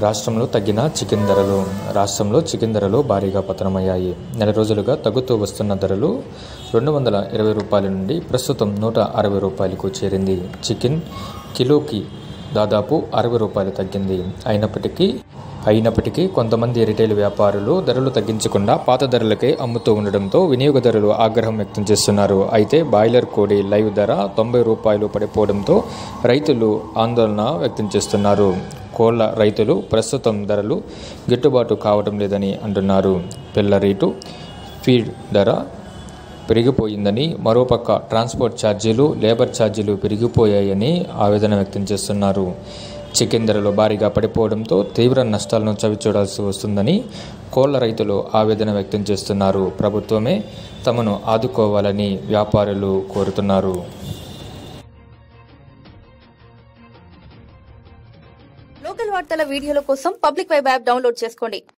రాష్ట్రంలో తగ్గిన చికెన్ ధరలు రాష్ట్రంలో చికెన్ ధరలు భారీగా పతనమయ్యాయి నెల రోజులుగా తగ్గుతూ వస్తున్న ధరలు రెండు వందల ఇరవై రూపాయల నుండి ప్రస్తుతం నూట అరవై రూపాయలకు చేరింది చికెన్ కిలోకి దాదాపు అరవై రూపాయలు తగ్గింది అయినప్పటికీ అయినప్పటికీ కొంతమంది రిటైల్ వ్యాపారులు ధరలు తగ్గించకుండా పాత ధరలకే అమ్ముతూ ఉండడంతో వినియోగదారులు ఆగ్రహం వ్యక్తం చేస్తున్నారు అయితే బాయిలర్ కోడి లైవ్ ధర తొంభై రూపాయలు పడిపోవడంతో రైతులు ఆందోళన వ్యక్తం చేస్తున్నారు కోళ్ల రైతులు ప్రస్తుతం ధరలు గిట్టుబాటు కావడం లేదని అంటున్నారు పిల్ల రేటు ఫీడ్ ధర పెరిగిపోయిందని మరోపక్క ట్రాన్స్పోర్ట్ ఛార్జీలు లేబర్ ఛార్జీలు పెరిగిపోయాయని ఆవేదన వ్యక్తం చేస్తున్నారు చికెన్ ధరలు భారీగా పడిపోవడంతో తీవ్ర నష్టాలను చవిచూడాల్సి వస్తుందని కోళ్ల రైతులు ఆవేదన వ్యక్తం చేస్తున్నారు ప్రభుత్వమే తమను ఆదుకోవాలని వ్యాపారులు కోరుతున్నారు లోకల్ వార్తల వీడియోల కోసం పబ్లిక్ వెబ్ యాప్ డౌన్లోడ్ చేసుకోండి